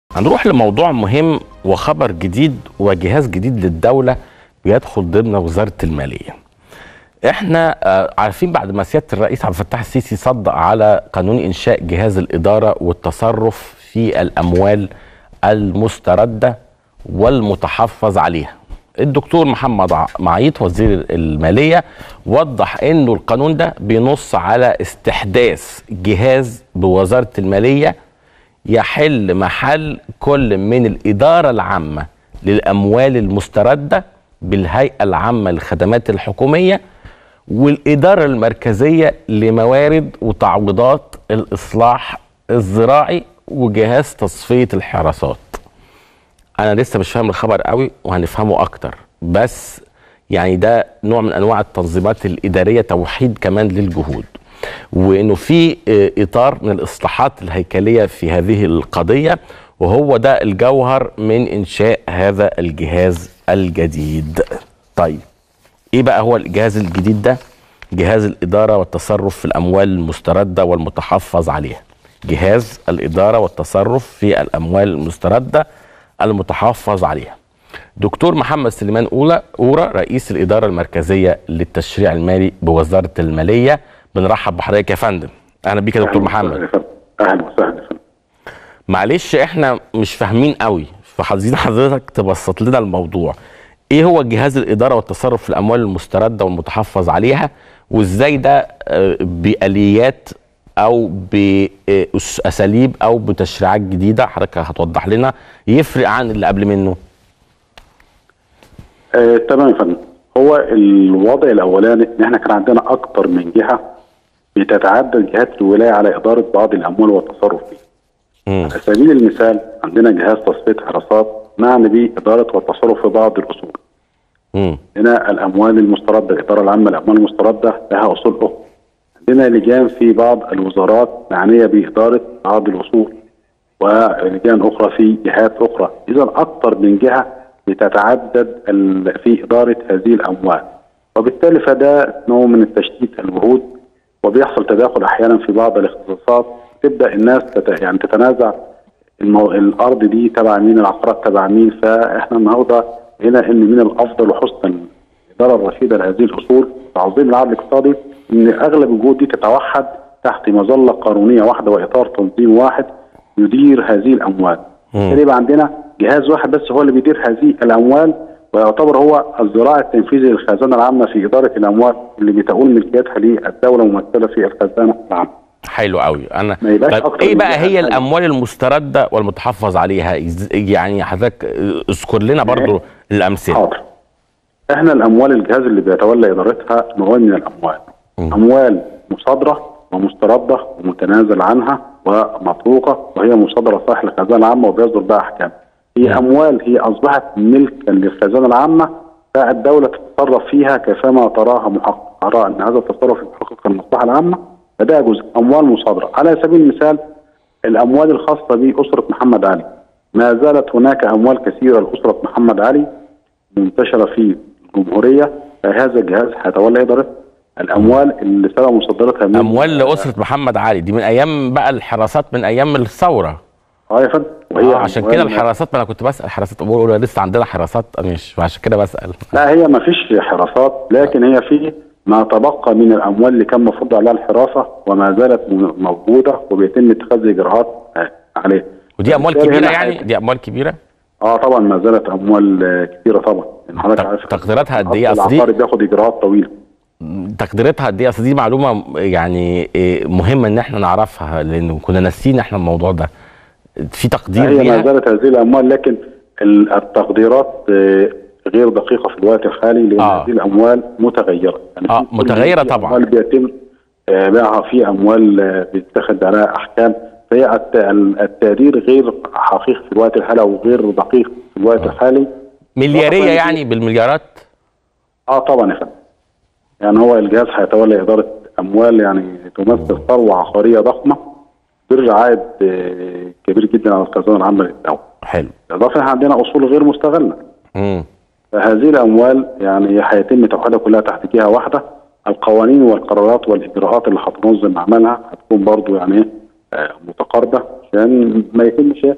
هنروح لموضوع مهم وخبر جديد وجهاز جديد للدولة بيدخل ضمن وزارة المالية احنا آه، عارفين بعد ما سيادة الرئيس عبد الفتاح السيسي صدق على قانون إنشاء جهاز الإدارة والتصرف في الأموال المستردة والمتحفظ عليها الدكتور محمد ع- معيط وزير المالية وضح انه القانون ده بينص على استحداث جهاز بوزارة المالية يحل محل كل من الإدارة العامة للأموال المستردة بالهيئة العامة للخدمات الحكومية والإدارة المركزية لموارد وتعويضات الإصلاح الزراعي وجهاز تصفية الحراسات أنا لسه مش فاهم الخبر قوي وهنفهمه أكتر بس يعني ده نوع من أنواع التنظيمات الإدارية توحيد كمان للجهود وانه في آه، اطار من الاصلاحات الهيكليه في هذه القضيه وهو ده الجوهر من انشاء هذا الجهاز الجديد. طيب ايه بقى هو الجهاز الجديد ده؟ جهاز الاداره والتصرف في الاموال المسترده والمتحفظ عليها. جهاز الاداره والتصرف في الاموال المسترده المتحفظ عليها. دكتور محمد سليمان أولى أورا رئيس الإدارة المركزية للتشريع المالي بوزارة المالية بنرحب بحضرتك يا فندم أهلا بيك يا دكتور محمد اهلا وسهلا يا فندم. معلش احنا مش فاهمين قوي فعايزين حضرتك تبسط لنا الموضوع ايه هو جهاز الإدارة والتصرف في الأموال المستردة والمتحفظ عليها وازاي ده آه، بآليات أو بأساليب أو بتشريعات جديدة حضرتك هتوضح لنا يفرق عن اللي قبل منه آه، تمام يا فندم هو الوضع الاولاني ان احنا كان عندنا اكتر من جهه بتتعدد جهات الولايه على اداره بعض الاموال والتصرف فيها. مم. على سبيل المثال عندنا جهاز تصفيه حراسات معني به اداره والتصرف في بعض الاصول. مم. هنا الاموال المسترده الاداره العامه للاموال المسترده لها اصول اخرى. عندنا لجان في بعض الوزارات معنيه باداره بعض الاصول ولجان اخرى في جهات اخرى، اذا اكثر من جهه بتتعدد ال- في اداره هذه الاموال. وبالتالي فده نوع من التشتيت الجهود وبيحصل تداخل احيانا في بعض الاختصاصات تبدا الناس تت... يعني تتنازع المو... الارض دي تبع مين العقارات تبع مين فاحنا النهارده هنا ان من الافضل وحسن الاداره الرشيده لهذه الاصول تعظيم العدل الاقتصادي ان اغلب الجهود دي تتوحد تحت مظله قانونيه واحده واطار تنظيم واحد يدير هذه الاموال. بالتالي يبقى عندنا جهاز واحد بس هو اللي بيدير هذه الاموال ويعتبر هو الذراع التنفيذي للخزانه العامه في اداره الاموال اللي بتؤول ملكيتها للدوله ممثله في الخزانه العامه. حلو قوي انا ما يبقاش طيب أكتر ايه من بقى جهة هي تانية. الاموال المسترده والمتحفظ عليها إز- يعني حضرتك اذكر لنا برضو الامثله حاضر. احنا الاموال الجهاز اللي بيتولى ادارتها نوعين من الاموال. اموال مصادره ومسترده ومتنازل عنها ومطروقه وهي مصادره صالح للخزانه العامه وبيصدر بها احكام. هي اموال هي اصبحت ملكا للخزانه العامه فالدوله تتصرف فيها كيفما تراها محقق ترى ان هذا التصرف يحقق المصلحه العامه فده جزء اموال مصادره على سبيل المثال الاموال الخاصه باسره محمد علي ما زالت هناك اموال كثيره لاسره محمد علي منتشره في الجمهوريه فهذا الجهاز هيتولى ادارتها الاموال اللي سبب مصادرتها من اموال لاسره محمد علي دي من ايام بقى الحراسات من ايام الثوره اه يا فندم آه عشان أموال- كده الحراسات ما انا كنت بسال حراسات بقول لسه عندنا حراسات أنا مش عشان كده بسال لا هي ما فيش حراسات لكن هي في ما تبقى من الاموال اللي كان مفروض عليها الحراسه وما زالت م- موجوده وبيتم اتخاذ اجراءات آه، عليها ودي اموال بالتالي كبيره هنا يعني هي- دي اموال كبيره اه طبعا ما زالت اموال آه، كثيره طبعا يعني حضرتك تق- عارف تقديراتها قد إيه؟ أصل دي- العقاري بياخد اجراءات طويله تقديراتها قد ايه اصل دي معلومه يعني إيه مهمه ان احنا نعرفها لان كنا ناسيين احنا الموضوع ده في تقدير هي ما ليها زالت هذه الاموال لكن ال- التقديرات آه، غير دقيقه في الوقت الحالي لان آه. هذه الاموال متغيره يعني آه، في كل متغيرة في طبعاً. اموال بيتم آه، بيعها في اموال آه، بيتخذ عليها احكام فهي الت- ال- التقدير غير حقيقي في الوقت الحالي او غير دقيق في الوقت الحالي ملياريه طبعاً. يعني بالمليارات اه طبعا يا فندم يعني هو الجهاز هيتولى اداره اموال يعني تمثل ثروه عقاريه ضخمه بيرجع عائد آه، كبير جدا على الخزانه العامه للدوله حلو بالاضافه احنا عندنا اصول غير مستغله امم فهذه الاموال يعني هيتم توحيدها كلها تحت جهه واحده القوانين والقرارات والاجراءات اللي هتنظم عملها هتكون برضو يعني ايه آه، متقاربه عشان ما يتمش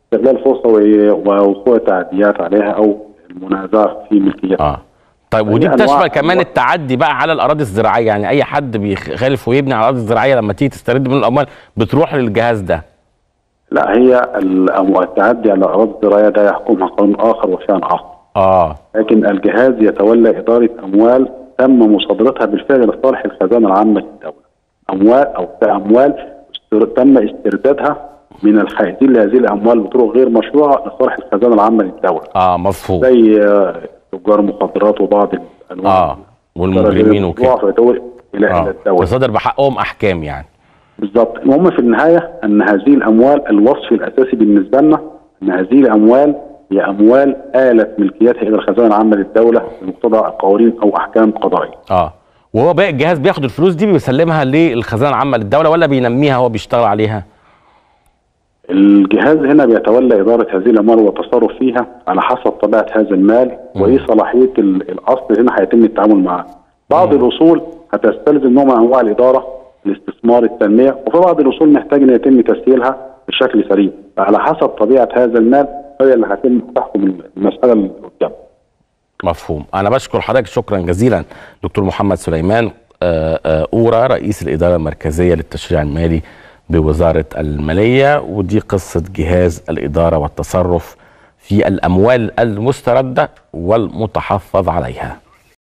استغلال فرصه و- ووقوع تعديات عليها او المنازعه في ملكيتها اه طيب هي ودي أنواع- بتشمل كمان أنواع. التعدي بقى على الاراضي الزراعيه يعني اي حد بيخالف ويبني على الاراضي الزراعيه لما تيجي تسترد منه الاموال بتروح للجهاز ده لا هي الأمو- التعدي على الاراضي الزراعيه ده يحكمها قانون اخر وشان اخر اه لكن الجهاز يتولى اداره اموال تم مصادرتها بالفعل لصالح الخزانه العامه للدوله اموال او اموال استر- تم استردادها من الحائزين لهذه الاموال بطرق غير مشروعه لصالح الخزانه العامه للدوله اه مفهوم زي آه، تجار مخدرات وبعض الانواع اه والمجرمين وكده وكده الى اه الى الدوله تصدر بحقهم احكام يعني بالظبط المهم في النهايه ان هذه الاموال الوصف الاساسي بالنسبه لنا ان هذه الاموال هي اموال آلت ملكيتها الى الخزانه العامه للدوله بمقتضى قوانين او احكام قضائيه. اه وهو بقى الجهاز بياخد الفلوس دي بيسلمها للخزانه العامه للدوله ولا بينميها هو بيشتغل عليها الجهاز هنا بيتولى اداره هذه الاموال والتصرف فيها على حسب طبيعه هذا المال وايه صلاحيه ال- الاصل هنا هيتم التعامل معاه. بعض الاصول هتستلزم نوع من انواع الاداره الاستثمار التنميه وفي بعض الاصول محتاج ان يتم تسييلها بشكل سريع فعلى حسب طبيعه هذا المال هي اللي هتم تحكم المساله اللي قدام. مفهوم انا بشكر حضرتك شكرا جزيلا دكتور محمد سليمان آه، آه، اورا رئيس الاداره المركزيه للتشريع المالي بوزاره الماليه ودي قصه جهاز الاداره والتصرف في الاموال المسترده والمتحفظ عليها